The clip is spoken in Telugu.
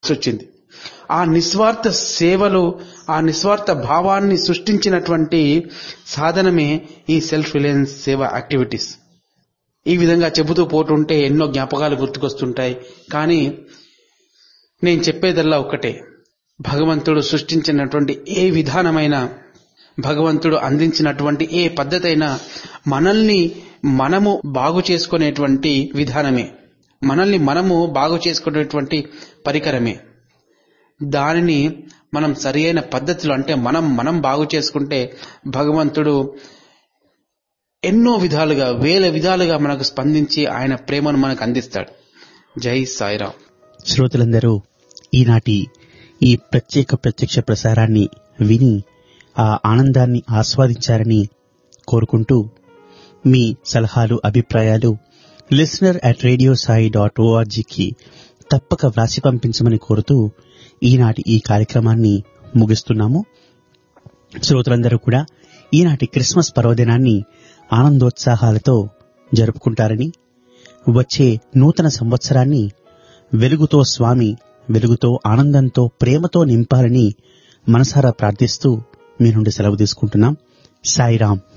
వచ్చింది ఆ నిస్వార్థ సేవలు ఆ నిస్వార్థ భావాన్ని సృష్టించినటువంటి సాధనమే ఈ సెల్ఫ్ రిలయన్స్ సేవ యాక్టివిటీస్ ఈ విధంగా చెబుతూ పోతుంటే ఎన్నో జ్ఞాపకాలు గుర్తుకొస్తుంటాయి కానీ నేను చెప్పేదల్లా ఒక్కటే భగవంతుడు సృష్టించినటువంటి ఏ విధానమైన భగవంతుడు అందించినటువంటి ఏ పద్ధతి అయినా మనల్ని మనము బాగు చేసుకునేటువంటి విధానమే మనల్ని మనము బాగు చేసుకునేటువంటి పరికరమే దానిని మనం సరి అయిన పద్ధతిలో అంటే మనం మనం బాగు చేసుకుంటే భగవంతుడు ఎన్నో విధాలుగా వేల విధాలుగా మనకు స్పందించి ఆయన ప్రేమను మనకు అందిస్తాడు జై సాయిరామ్ శ్రోతలందరూ ఈనాటి ఈ ప్రత్యేక ప్రత్యక్ష ప్రసారాన్ని విని ఆ ఆనందాన్ని ఆస్వాదించారని కోరుకుంటూ మీ సలహాలు అభిప్రాయాలు listener at radio Sai dot ఓఆర్జీకి తప్పక వ్రాసి పంపించమని కోరుతూ ఈనాటి ఈ కార్యక్రమాన్ని ముగిస్తున్నాము శ్రోతలందరూ కూడా ఈనాటి క్రిస్మస్ పర్వదినాన్ని ఆనందోత్సాహాలతో జరుపుకుంటారని వచ్చే నూతన సంవత్సరాన్ని వెలుగుతో స్వామి వెలుగుతో ఆనందంతో ప్రేమతో నింపాలని మనసారా ప్రార్థిస్తూ మీ నుండి సెలవు తీసుకుంటున్నాం సాయిరాం